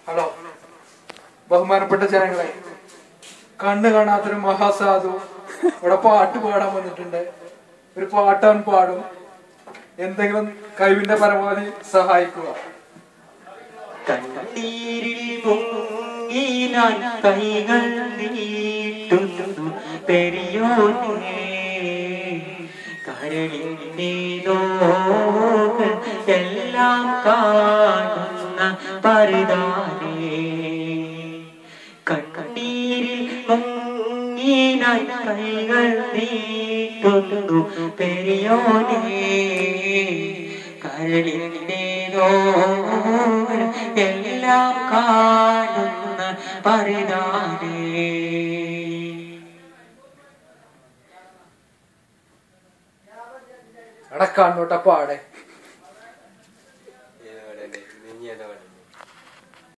hello ബഹുമാനപ്പെട്ട ജനങ്ങളെ കണ്ണ് കാണാത്തൊരു മഹാസാധു ഇവിടെ പാട്ട് പാടാൻ വന്നിട്ടുണ്ട് ഒരു പാട്ടാൻ പാടും എന്തെങ്കിലും കഴിവിന്റെ പരമാവധി സഹായിക്കുക കണ്ണീരിൽ മുങ്ങി ഞാൻ കൈകൾ നീട്ടുന്നു പെരിയോനെ കരളിന്റെ നോകൾ എല്ലാം കാണുന്ന പരുതാനേ കണ്ണീരിൽ മുങ്ങി ഞാൻ കൈകൾ നീട്ടുന്നു പെരിയോനെ കരളിന്റെ നോകൾ എല്ലാം കാണുന്ന പരിതാനേ എടാ കണ്ണോട്ട പാടെ